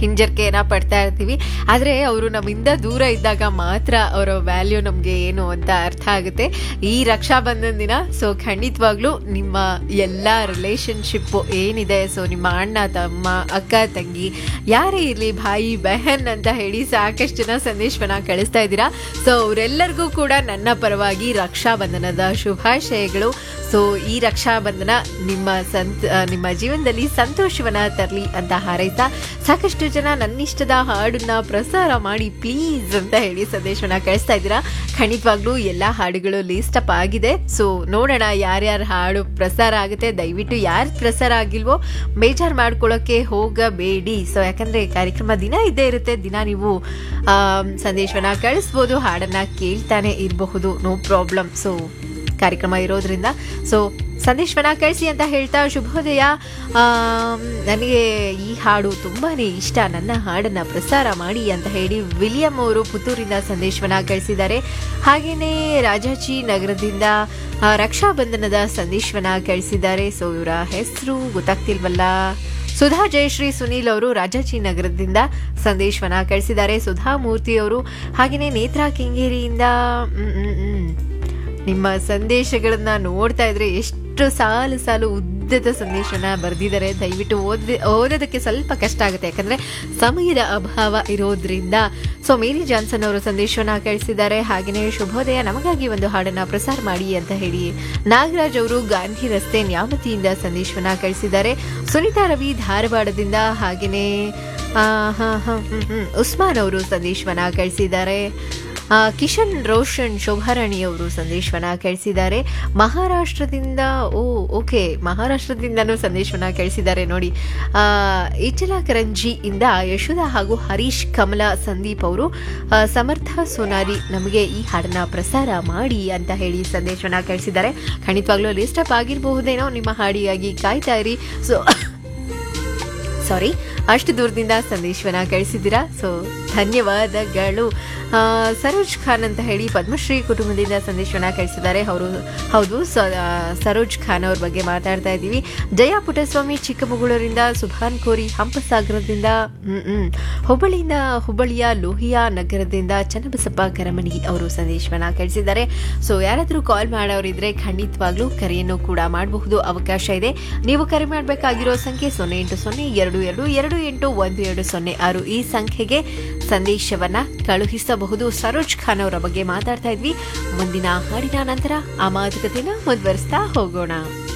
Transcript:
ಹಿಂಜರಿಕೆಯನ್ನ ಪಡ್ತಾ ಇರ್ತೀವಿ ಆದರೆ ಅವರು ನಮ್ಮಿಂದ ದೂರ ಇದ್ದಾಗ ಮಾತ್ರ ಅವರ ವ್ಯಾಲ್ಯೂ ನಮಗೆ ಏನು ಅಂತ ಅರ್ಥ ಆಗುತ್ತೆ ಈ ರಕ್ಷಾ ಬಂಧನ ದಿನ ಸೊ ಖಂಡಿತವಾಗ್ಲೂ ನಿಮ್ಮ ಎಲ್ಲ ರಿಲೇಶನ್ಶಿಪ್ ಏನಿದೆ ಸೊ ನಿಮ್ಮ ಅಣ್ಣ ತಮ್ಮ ಅಕ್ಕ ತಂಗಿ ಯಾರೇ ಇರಲಿ ಭಾಯಿ ಬೆಹನ್ ಅಂತ ಹೇಳಿ ಸಾಕಷ್ಟು ಜನ ಸಂದೇಶವನ್ನ ಕಳಿಸ್ತಾ ಇದ್ದೀರಾ ಸೊ ಅವರೆಲ್ಲರಿಗೂ ಕೂಡ ನನ್ನ ಪರವಾಗಿ ರಕ್ಷಾ ಬಂಧನದ ಶುಭಾಶಯಗಳು ಸೊ ಈ ರಕ್ಷಾ ಬಂಧನ ನಿಮ್ಮ ಸಂತ ಆ, ನಿಮ್ಮ ಜೀವನದಲ್ಲಿ ಸಂತೋಷವನ್ನ ತರಲಿ ಅಂತ ಹಾರೈತಾ ಸಾಕಷ್ಟು ಜನ ನನ್ನಿಷ್ಟದ ಹಾಡನ್ನ ಪ್ರಸಾರ ಮಾಡಿ ಪ್ಲೀಸ್ ಅಂತ ಹೇಳಿ ಸಂದೇಶವನ್ನ ಕಳಿಸ್ತಾ ಇದ್ದೀರಾ ಖಂಡಿತವಾಗ್ಲೂ ಎಲ್ಲ ಹಾಡುಗಳು ಲಿಸ್ಟ್ ಅಪ್ ಆಗಿದೆ ಸೊ ನೋಡೋಣ ಯಾರ್ಯಾರ ಹಾಡು ಪ್ರಸಾರ ಆಗುತ್ತೆ ದಯವಿಟ್ಟು ಯಾರು ಪ್ರಸಾರ ಆಗಿಲ್ವೋ ಬೇಜಾರು ಮಾಡ್ಕೊಳ್ಳೋಕೆ ಹೋಗಬೇಡಿ ಸೊ ಯಾಕಂದ್ರೆ ಕಾರ್ಯಕ್ರಮ ದಿನ ಇದ್ದೇ ಇರುತ್ತೆ ದಿನ ನೀವು ಆಮ್, ಸಂದೇಶವನ್ನ ಕಳಿಸ್ಬೋದು ಹಾಡನ್ನ ಕೇಳ್ತಾನೆ ಇರಬಹುದು ನೋ ಪ್ರಾಬ್ಲಮ್ ಸೊ ಕಾರ್ಯಕ್ರಮ ಇರೋದ್ರಿಂದ ಸೊ ಸಂದೇಶವನ್ನ ಕಳಿಸಿ ಅಂತ ಹೇಳ್ತಾ ಶುಭೋದಯ ಆಮ್, ನನಗೆ ಈ ಹಾಡು ತುಂಬಾನೇ ಇಷ್ಟ ನನ್ನ ಹಾಡನ್ನ ಪ್ರಸಾರ ಮಾಡಿ ಅಂತ ಹೇಳಿ ವಿಲಿಯಂ ಅವರು ಪುತ್ತೂರಿಂದ ಸಂದೇಶವನ್ನ ಕಳಿಸಿದ್ದಾರೆ ಹಾಗೇನೆ ರಾಜಾಜಿ ನಗರದಿಂದ ಆ, ರಕ್ಷಾಬಂಧನದ ಸಂದೇಶವನ್ನ ಕಳಿಸಿದ್ದಾರೆ ಸೊ ಇವರ ಹೆಸರು ಗೊತ್ತಾಗ್ತಿಲ್ವಲ್ಲ ಸುಧಾ ಜಯಶ್ರೀ ಸುನೀಲ್ ಅವರು ರಾಜಾಜಿ ನಗರದಿಂದ ಸಂದೇಶವನ್ನ ಕಳಿಸಿದ್ದಾರೆ ಸುಧಾ ಮೂರ್ತಿ ಅವರು ಹಾಗೆಯೇ ನೇತ್ರಾ ಕೆಂಗೇರಿಯಿಂದ ಮ್, ಮ್, ಮ್. ನಿಮ್ಮ ಸಂದೇಶಗಳನ್ನ ನೋಡ್ತಾ ಇದ್ರೆ ಎಷ್ಟು ಸಾಲು ಸಾಲು ಉದ್ದದ ಸಂದೇಶನ ಬರೆದಿದ್ದಾರೆ ದಯವಿಟ್ಟು ಓದಿ ಓದೋದಕ್ಕೆ ಸ್ವಲ್ಪ ಕಷ್ಟ ಆಗುತ್ತೆ ಯಾಕಂದ್ರೆ ಸಮಯದ ಅಭಾವ ಇರೋದ್ರಿಂದ ಸೊ ಮೇರಿ ಜಾನ್ಸನ್ ಅವರು ಸಂದೇಶವನ್ನ ಕಳಿಸಿದ್ದಾರೆ ಹಾಗೆಯೇ ಶುಭೋದಯ ನಮಗಾಗಿ ಒಂದು ಹಾಡನ್ನ ಪ್ರಸಾರ ಮಾಡಿ ಅಂತ ಹೇಳಿ ನಾಗರಾಜ್ ಅವರು ಗಾಂಧಿ ರಸ್ತೆ ನ್ಯಾಮತಿಯಿಂದ ಸಂದೇಶವನ್ನ ಕಳಿಸಿದ್ದಾರೆ ಸುನೀತಾ ರವಿ ಧಾರವಾಡದಿಂದ ಹಾಗೆಯೇ ಆ, ಹ, ಹ, ಹ್ಮ್, ಹ್ಮ್. ಉಸ್ಮಾನ್ ಅವರು ಸಂದೇಶವನ್ನ ಕಳಿಸಿದ್ದಾರೆ ಆ, ಕಿಶನ್ ರೋಷನ್ ಶೋಭಾರಾಣಿ ಅವರು ಸಂದೇಶವನ್ನ ಕಳಿಸಿದ್ದಾರೆ ಮಹಾರಾಷ್ಟ್ರದಿಂದ ಓ ಓಕೆ ಮಹಾರಾಷ್ಟ್ರದಿಂದನೂ ಸಂದೇಶವನ್ನ ಕಳಿಸಿದ್ದಾರೆ ನೋಡಿ ಆ, ಇಚಲ ಕರಂಜಿಯಿಂದ ಯಶೋಧ ಹಾಗೂ ಹರೀಶ್ ಕಮಲ ಸಂದೀಪ್ ಅವರು ಆ, ಸಮರ್ಥ ಸೋನಾರಿ ನಮಗೆ ಈ ಹಾಡನ್ನ ಪ್ರಸಾರ ಮಾಡಿ ಅಂತ ಹೇಳಿ ಸಂದೇಶವನ್ನ ಕಳಿಸಿದ್ದಾರೆ ಖಂಡಿತವಾಗ್ಲೂ ಲಿಸ್ಟ್ ಅಪ್ ಆಗಿರಬಹುದೇನೋ ನಿಮ್ಮ ಹಾಡಿಗಾಗಿ ಕಾಯ್ತಾ ಇರಿ ಸೊ ಸಾರಿ ಅಷ್ಟು ದೂರದಿಂದ ಸಂದೇಶವನ್ನ ಕಳಿಸಿದ್ದೀರಾ ಸೊ ಧನ್ಯವಾದಗಳು ಆ, ಸರೋಜ್ ಖಾನ್ ಅಂತ ಹೇಳಿ ಪದ್ಮಶ್ರೀ ಕುಟುಂಬದಿಂದ ಸಂದೇಶವನ್ನ ಕಳಿಸಿದ್ದಾರೆ ಅವರು ಹೌದು ಸ- ಆ, ಸರೋಜ್ ಖಾನ್ ಅವ್ರ ಬಗ್ಗೆ ಮಾತಾಡ್ತಾ ಇದ್ದೀವಿ ಜಯ ಪುಟ್ಟಸ್ವಾಮಿ ಚಿಕ್ಕಮಗಳೂರಿಂದ ಸುಭಾನ್ ಕೋರಿ ಹಂಪಸಾಗರದಿಂದ ಹ್ಮ್, ಹ್ಮ್. ಹುಬ್ಬಳ್ಳಿಯಿಂದ ಹುಬ್ಬಳ್ಳಿಯ ಲೋಹಿಯಾ ನಗರದಿಂದ ಚನ್ನಬಸಪ್ಪ ಕರಮಣಿ ಅವರು ಸಂದೇಶವನ್ನ ಕಳಿಸಿದ್ದಾರೆ ಸೊ ಯಾರಾದರೂ ಕಾಲ್ ಮಾಡೋರಿದ್ರೆ ಖಂಡಿತವಾಗ್ಲೂ ಕರೆಯನ್ನು ಕೂಡ ಮಾಡಬಹುದು ಅವಕಾಶ ಇದೆ ನೀವು ಕರೆ ಮಾಡಬೇಕಾಗಿರೋ ಸಂಖ್ಯೆ ಸೊನ್ನೆ ಎಂಟು ಸೊನ್ನೆ ಎರಡು ಎರಡು ಎರಡು ಎಂಟು ಒಂದು ಎರಡು ಸೊನ್ನೆ ಆರು ಈ ಸಂಖ್ಯೆಗೆ ಸಂದೇಶವನ್ನ ಕಳುಹಿಸಬಹುದು ಸರೋಜ್ ಖಾನ್ ಅವರ ಬಗ್ಗೆ ಮಾತಾಡ್ತಾ ಇದ್ವಿ ಮುಂದಿನ ಹಾಡಿನ ನಂತರ ಆ ಮಾತುಕತೆನ ಮುಂದುವರಿಸ್ತಾ ಹೋಗೋಣ